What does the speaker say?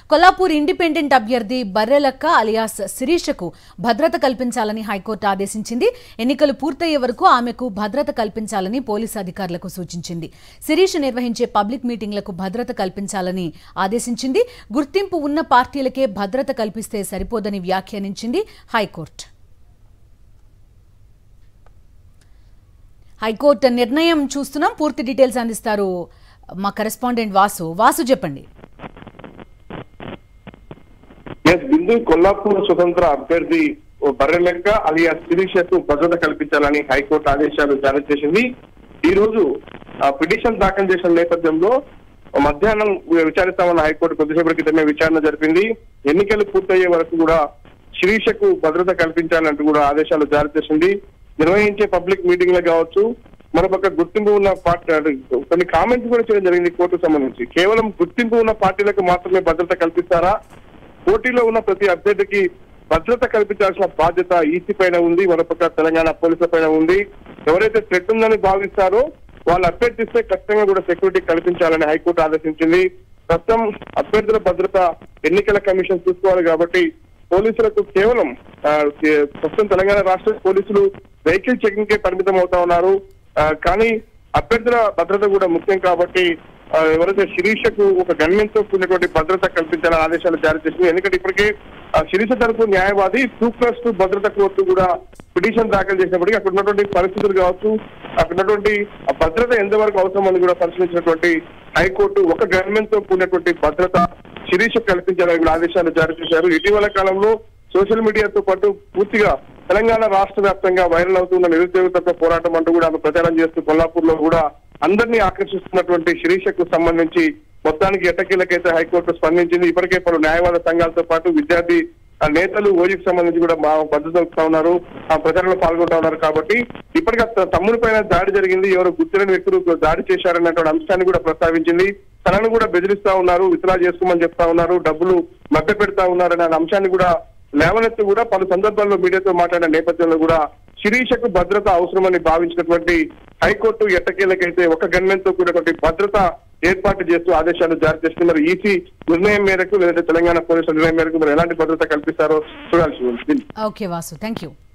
Kollapur independent అభ్యర్థి Barrelakka alias శిరీషకు భద్రత కల్పించాలని హైకోర్టు ఆదేశించింది ఎన్నికలు పూర్తయ్యే వరకు ఆమెకు భద్రత కల్పించాలని పోలీసు అధికారులకు సూచించింది శిరీష్ నిర్వహించే పబ్లిక్ మీటింగ్లకు భద్రత కల్పించాలని ఆదేశించింది గుర్తింపు ఉన్న పార్టీలకే భద్రత కల్పిస్తే సరిపోదని వ్యాఖ్యానించింది హైకోర్టు హైకోర్టు నిర్ణయం చూస్తున్నాం పూర్తి డీటెయిల్స్ అందిస్తారు మా కరెస్పాండెంట్ వాసు వాసు చెప్పండి ఎస్ బిందు కొల్లాపూర్ స్వతంత్ర అభ్యర్థి ఓ బర్రెలెక్క అలియా శిరీషకు భద్రత కల్పించాలని హైకోర్టు ఆదేశాలు జారీ చేసింది ఈ రోజు ఆ పిటిషన్ దాఖలు చేసిన నేపథ్యంలో మధ్యాహ్నం విచారిస్తామన్న హైకోర్టు కొద్దిసేపటి క్రితమే విచారణ జరిపింది ఎన్నికలు పూర్తయ్యే వరకు కూడా శిరీషకు భద్రత కల్పించాలంటూ కూడా ఆదేశాలు జారీ చేసింది నిర్వహించే పబ్లిక్ మీటింగ్లు కావచ్చు మరోపక్క గుర్తింపు ఉన్న పార్టీ కొన్ని కామెంట్స్ కూడా చేయడం జరిగింది కోర్టుకు సంబంధించి కేవలం గుర్తింపు ఉన్న పార్టీలకు మాత్రమే భద్రత కల్పిస్తారా పోటీలో ఉన్న ప్రతి అభ్యర్థికి భద్రత కల్పించాల్సిన బాధ్యత ఈసీ పైన ఉంది మరోపక్క తెలంగాణ పోలీసుల పైన ఉంది ఎవరైతే థ్రెట్ ఉందని భావిస్తారో వాళ్ళు అభ్యర్థిస్తే ఖచ్చితంగా కూడా సెక్యూరిటీ కల్పించాలని హైకోర్టు ఆదేశించింది ప్రస్తుతం అభ్యర్థుల భద్రత ఎన్నికల కమిషన్ చూసుకోవాలి కాబట్టి పోలీసులకు కేవలం ఆ, కే- ప్రస్తుతం తెలంగాణ రాష్ట్ర పోలీసులు వెహికల్ చెకింగ్ కే పరిమితం అవుతా ఉన్నారు ఆ, కానీ అభ్యర్థుల భద్రత కూడా ముఖ్యం కాబట్టి ఆ, ఎవరైతే శిరీషకు ఒక గణ్యం తో కూడినటువంటి భద్రత కల్పించాలని ఆదేశాలు జారీ చేసింది ఎందుకంటే ఇప్పటికే ఆ, శిరీష తరపు న్యాయవాది టూ ప్లస్ టూ భద్రత కోర్టు కూడా పిటిషన్ దాఖలు చేసినప్పటికీ అక్కడ ఉన్నటువంటి పరిస్థితులు కావచ్చు అక్కడ ఉన్నటువంటి ఆ భద్రత ఎంతవరకు అవసరం అని కూడా పరిశీలించినటువంటి హైకోర్టు ఒక గవర్నమెంట్ తో కూడినటువంటి భద్రత శిరీష కల్పించాలని కూడా ఆదేశాలు జారీ చేశారు ఇటీవల కాలంలో సోషల్ మీడియాతో పాటు పూర్తిగా తెలంగాణ రాష్ట్ర వ్యాప్తంగా వైరల్ అవుతున్న నిరుద్యోగతత్వ పోరాటం అంటూ కూడా ఆమె ప్రచారం చేస్తూ కొల్లాపూర్ లో కూడా అందరినీ ఆకర్షిస్తున్నటువంటి శిరీషకు సంబంధించి మొత్తానికి ఎట్టకీలకైతే హైకోర్టు స్పందించింది ఇప్పటికే పలు న్యాయవాద సంఘాలతో పాటు విద్యార్థి ఆ నేతలు ఓజీకి సంబంధించి కూడా మా భద్రత అవుతా ఉన్నారు ఆ ప్రచారంలో పాల్గొంటా ఉన్నారు కాబట్టి ఇప్పటికే ఆ తమ్ముడి పైన దాడి జరిగింది ఎవరు గుర్తులేని వ్యక్తులు దాడి చేశారన్నటువంటి అంశాన్ని కూడా ప్రస్తావించింది తనను కూడా బెదిరిస్తా ఉన్నారు విత్డ్రా చేసుకోమని చెప్తా ఉన్నారు డబ్బులు మభ్య పెడతా ఉన్నారు అనే అంశాన్ని కూడా లేవనెత్తి కూడా పలు సందర్భాల్లో మీడియాతో మాట్లాడిన నేపథ్యంలో కూడా శిరీషకు భద్రత అవసరమని భావించినటువంటి హైకోర్టు ఎట్టకేలకైతే ఒక గణ్యంతో కూడినటువంటి భద్రత ఏర్పాటు చేస్తూ ఆదేశాలు జారీ చేస్తుంది మరి ఈసీ నిర్ణయం మేరకు లేదంటే తెలంగాణ పోలీసుల నిర్ణయం మేరకు మరి ఎలాంటి భద్రత కల్పిస్తారో చూడాల్సి ఉంది ఓకే వాసు థ్యాంక్ యూ